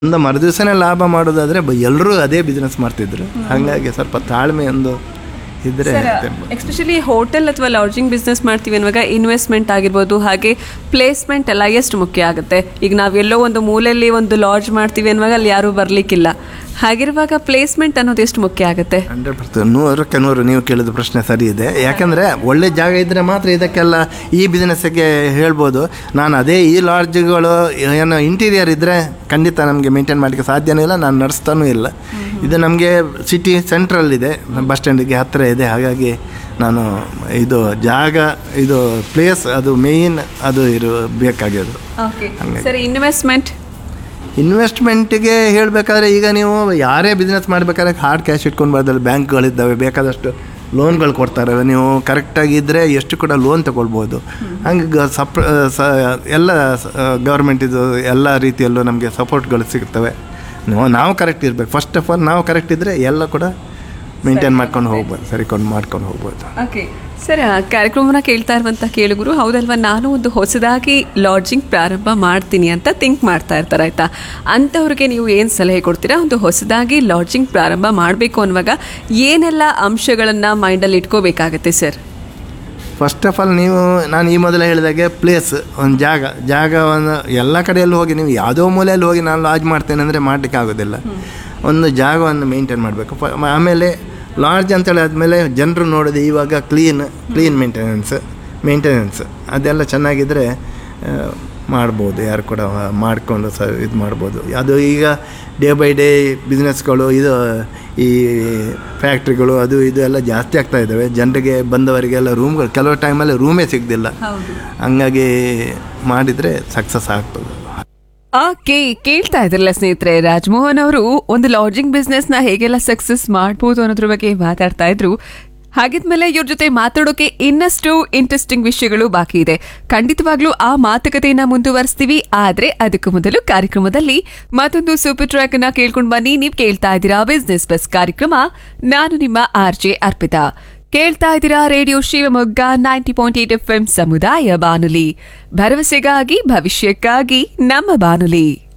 ಒಂದು ಮರುದಿವಸನೇ ಲಾಭ ಮಾಡೋದಾದ್ರೆ ಎಲ್ಲರೂ ಅದೇ ಬಿಸ್ನೆಸ್ ಮಾಡ್ತಿದ್ರು ಹಾಗಾಗಿ ಸ್ವಲ್ಪ ತಾಳ್ಮೆ ಒಂದು ಇದ್ರೆ ಎಸ್ಪೆಷಲಿ ಹೋಟೆಲ್ ಅಥವಾ ಲಾಡ್ಜಿಂಗ್ ಬಿಸ್ನೆಸ್ ಮಾಡ್ತೀವಿ ಅನ್ನುವಾಗ ಇನ್ವೆಸ್ಟ್ಮೆಂಟ್ ಆಗಿರ್ಬೋದು ಹಾಗೆ ಪ್ಲೇಸ್ಮೆಂಟ್ ಎಲ್ಲ ಎಷ್ಟು ಮುಖ್ಯ ಆಗುತ್ತೆ ಈಗ ನಾವೆಲ್ಲೋ ಒಂದು ಮೂಲೆಯಲ್ಲಿ ಒಂದು ಲಾಡ್ಜ್ ಮಾಡ್ತೀವಿ ಅನ್ನುವಾಗ ಅಲ್ಲಿ ಯಾರೂ ಬರಲಿಕ್ಕಿಲ್ಲ ಹಾಗಿರುವಾಗ ಪ್ಲೇಸ್ಮೆಂಟ್ ಅನ್ನೋದು ಎಷ್ಟು ಮುಖ್ಯ ಆಗುತ್ತೆ ಹಂಡ್ರೆಡ್ ಪರ್ಸೆಂಟ್ ನೂರಕ್ಕೆ ನೂರು ನೀವು ಕೇಳಿದ ಪ್ರಶ್ನೆ ಸರಿ ಇದೆ ಯಾಕಂದರೆ ಒಳ್ಳೆ ಜಾಗ ಇದ್ದರೆ ಮಾತ್ರ ಇದಕ್ಕೆಲ್ಲ ಈ ಬಿಸ್ನೆಸ್ಸಿಗೆ ಹೇಳ್ಬೋದು ನಾನು ಅದೇ ಈ ಲಾಡ್ಜ್ಗಳು ಏನೋ ಇಂಟೀರಿಯರ್ ಇದ್ದರೆ ಖಂಡಿತ ನಮಗೆ ಮೇಂಟೈನ್ ಮಾಡಲಿಕ್ಕೆ ಸಾಧ್ಯನೂ ಇಲ್ಲ ನಾನು ನಡೆಸ್ತಾನೂ ಇಲ್ಲ ಇದು ನಮಗೆ ಸಿಟಿ ಸೆಂಟ್ರಲ್ ಇದೆ ಬಸ್ ಸ್ಟ್ಯಾಂಡಿಗೆ ಹತ್ತಿರ ಇದೆ ಹಾಗಾಗಿ ನಾನು ಇದು ಜಾಗ ಇದು ಪ್ಲೇಸ್ ಅದು ಮೇಯ್ನ್ ಅದು ಇರು ಬೇಕಾಗಿರೋದು ಹಂಗಾಗಿ. ಸರಿ ಇನ್ವೆಸ್ಟ್ಮೆಂಟ್ ಇನ್ವೆಸ್ಟ್ಮೆಂಟಿಗೆ ಹೇಳಬೇಕಾದ್ರೆ ಈಗ ನೀವು ಯಾರೇ ಬಿಸ್ನೆಸ್ ಮಾಡಬೇಕಾದ್ರೆ ಹಾರ್ಡ್ ಕ್ಯಾಶ್ ಇಟ್ಕೊಂಡು ಬರೋದ್ರಲ್ಲಿ ಬ್ಯಾಂಕ್ಗಳಿದ್ದಾವೆ ಬೇಕಾದಷ್ಟು ಲೋನ್ಗಳು ಕೊಡ್ತಾರೆ ನೀವು ಕರೆಕ್ಟಾಗಿ ಇದ್ದರೆ ಎಷ್ಟು ಕೂಡ ಲೋನ್ ತಗೊಳ್ಬೋದು ಹಂಗೆ ಗ ಸಪ್ ಸ ಎಲ್ಲ ಗೌರ್ಮೆಂಟ್ ಇದು ಎಲ್ಲ ರೀತಿಯಲ್ಲೂ ನಮಗೆ ಸಪೋರ್ಟ್ಗಳು ಸಿಗ್ತವೆ ನಾವು ನಾವು ಕರೆಕ್ಟ್ ಇರಬೇಕು ಫಸ್ಟ್ ಆಫ್ ಆಲ್ ನಾವು ಕರೆಕ್ಟ್ ಇದ್ದರೆ ಎಲ್ಲ ಕೂಡ ಮೇಂಟೈನ್ ಮಾಡ್ಕೊಂಡು ಹೋಗ್ಬೋದು ಸರಿಕೊಂಡು ಮಾಡ್ಕೊಂಡು ಹೋಗ್ಬೋದು ಓಕೆ ಸರಿ ಆ ಕಾರ್ಯಕ್ರಮನ ಕೇಳ್ತಾ ಇರುವಂಥ ಕೇಳುಗರು ಹೌದಲ್ವಾ ನಾನು ಒಂದು ಹೊಸದಾಗಿ ಲಾಡ್ಜಿಂಗ್ ಪ್ರಾರಂಭ ಮಾಡ್ತೀನಿ ಅಂತ ಥಿಂಕ್ ಮಾಡ್ತಾ ಇರ್ತಾರೆ ಆಯ್ತಾ ಅಂಥವ್ರಿಗೆ ನೀವು ಏನು ಸಲಹೆ ಕೊಡ್ತೀರಾ ಒಂದು ಹೊಸದಾಗಿ ಲಾಡ್ಜಿಂಗ್ ಪ್ರಾರಂಭ ಮಾಡಬೇಕು ಅನ್ನುವಾಗ ಏನೆಲ್ಲ ಅಂಶಗಳನ್ನು ಮೈಂಡಲ್ಲಿ ಇಟ್ಕೋಬೇಕಾಗತ್ತೆ ಸರ್ ಫಸ್ಟ್ ಆಫ್ ಆಲ್ ನೀವು ನಾನು ಈ ಮೊದಲೇ ಹೇಳಿದಾಗೆ ಪ್ಲೇಸ್ ಒಂದು ಜಾಗ ಜಾಗವನ್ನು ಎಲ್ಲ ಕಡೆಯಲ್ಲೂ ಹೋಗಿ ನೀವು ಯಾವುದೋ ಮೂಲೆಯಲ್ಲಿ ಹೋಗಿ ನಾನು ಲಾಡ್ಜ್ ಮಾಡ್ತೇನೆ ಅಂದರೆ ಮಾಡಲಿಕ್ಕೆ ಆಗೋದಿಲ್ಲ ಒಂದು ಜಾಗವನ್ನು ಮೇಂಟೈನ್ ಮಾಡಬೇಕು ಆಮೇಲೆ ಲಾಡ್ಜ್ ಅಂತೇಳಿ ಆದಮೇಲೆ ಜನರು ನೋಡೋದು ಇವಾಗ ಕ್ಲೀನ್ ಕ್ಲೀನ್ ಮೇಂಟೆನೆನ್ಸ್ ಮೇಂಟೆನೆನ್ಸ್ ಅದೆಲ್ಲ ಚೆನ್ನಾಗಿದ್ದರೆ ಆ, ಮಾಡ್ಬೋದು ಯಾರು ಕೂಡ ಮಾಡಿಕೊಂಡು ಸ ಇದು ಮಾಡ್ಬೋದು ಅದು ಈಗ ಡೇ ಬೈ ಡೇ ಬಿಸ್ನೆಸ್ಗಳು ಇದು ಈ ಫ್ಯಾಕ್ಟ್ರಿಗಳು ಅದು ಇದು ಎಲ್ಲ ಜಾಸ್ತಿ ಆಗ್ತಾ ಇದ್ದಾವೆ ಜನರಿಗೆ ಬಂದವರಿಗೆಲ್ಲ ರೂಮ್ಗಳು ಕೆಲವು ಟೈಮಲ್ಲಿ ರೂಮೇ ಸಿಗದಿಲ್ಲ ಹಂಗಾಗಿ ಮಾಡಿದರೆ ಸಕ್ಸಸ್ ಆಗ್ತದೆ ಓಕೆ ಕೇಳ್ತಾ ಇದ್ರಲ್ಲ ಸ್ನೇಹಿತರೆ ರಾಜ್ಮೋಹನ್ ಅವರು ಒಂದು ಲಾಡ್ಜಿಂಗ್ ಬಿಸ್ನೆಸ್ ನ ಹೇಗೆಲ್ಲ ಸಕ್ಸಸ್ ಮಾಡ್ಬೋದು ಅನ್ನೋದ್ರ ಬಗ್ಗೆ ಮಾತಾಡ್ತಾ ಇದ್ರು ಹಾಗಿದ್ಮೇಲೆ ಇವ್ರ ಜೊತೆ ಮಾತಾಡೋಕೆ ಇನ್ನಷ್ಟು ಇಂಟ್ರೆಸ್ಟಿಂಗ್ ವಿಷಯಗಳು ಬಾಕಿ ಇದೆ ಖಂಡಿತವಾಗ್ಲೂ ಆ ಮಾತುಕತೆಯನ್ನ ಮುಂದುವರಿಸ್ತೀವಿ ಆದ್ರೆ ಅದಕ್ಕೂ ಮೊದಲು ಕಾರ್ಯಕ್ರಮದಲ್ಲಿ ಮತ್ತೊಂದು ಸೂಪರ್ ಟ್ರ್ಯಾಕ್ ಅನ್ನ ಕೇಳ್ಕೊಂಡ್ ಬನ್ನಿ ನೀವು ಕೇಳ್ತಾ ಇದ್ದೀರಾ ಬಿಸ್ನೆಸ್ ಬಸ್ ಕಾರ್ಯಕ್ರಮ ನಾನು ನಿಮ್ಮ ಆರ್ ಜೆ ಅರ್ಪಿತಾ ಕೇಳ್ತಾ ಇದ್ದೀರಾ radio Shivamogga ninety point eight F M ಸಮುದಾಯ ಬಾನುಲಿ ಭರವಸೆಗಾಗಿ ಭವಿಷ್ಯಕ್ಕಾಗಿ ನಮ್ಮ ಬಾನುಲಿ